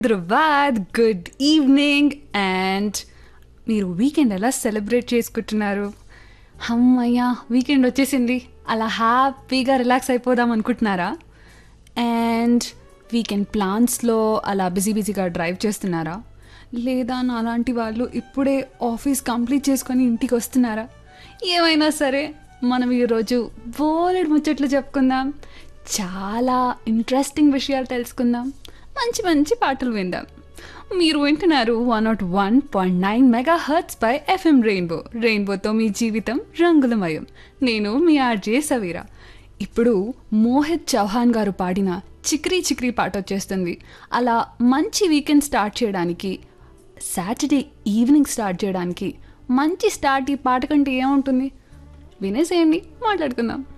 Hyderabad good evening and మీరు weekend ఎలా celebrate చేసుకుంటున్నారు అమ్మయ్యా వీకెండ్ వచ్చేసింది అలా హ్యాపీగా రిలాక్స్ అయిపోదాం అనుకుంటున్నారా అండ్ వీకెండ్ ప్లాన్స్లో అలా బిజీ బిజీగా డ్రైవ్ చేస్తున్నారా లేదా నా అలాంటి వాళ్ళు ఇప్పుడే ఆఫీస్ కంప్లీట్ చేసుకొని ఇంటికి వస్తున్నారా ఏమైనా సరే మనం ఈరోజు బోలెడు ముచ్చట్లు చెప్పుకుందాం చాలా ఇంట్రెస్టింగ్ విషయాలు తెలుసుకుందాం మంచి మంచి పాటలు విందాం మీరు వింటున్నారు one not one point nine mega hertz by FM rainbow రెయిన్బోతో మీ జీవితం రంగులమయం నేను మీ ఆర్జే సవీరా ఇప్పుడు మోహిత్ చౌహాన్ గారు పాడిన చిక్రీ చిక్రీ పాట వచ్చేస్తుంది అలా మంచి వీకెండ్ స్టార్ట్ చేయడానికి సాటర్డే ఈవినింగ్ స్టార్ట్ చేయడానికి మంచి స్టార్ట్ ఈ పాట కంటే ఏముంటుంది వినేసేయండి మాట్లాడుకుందాం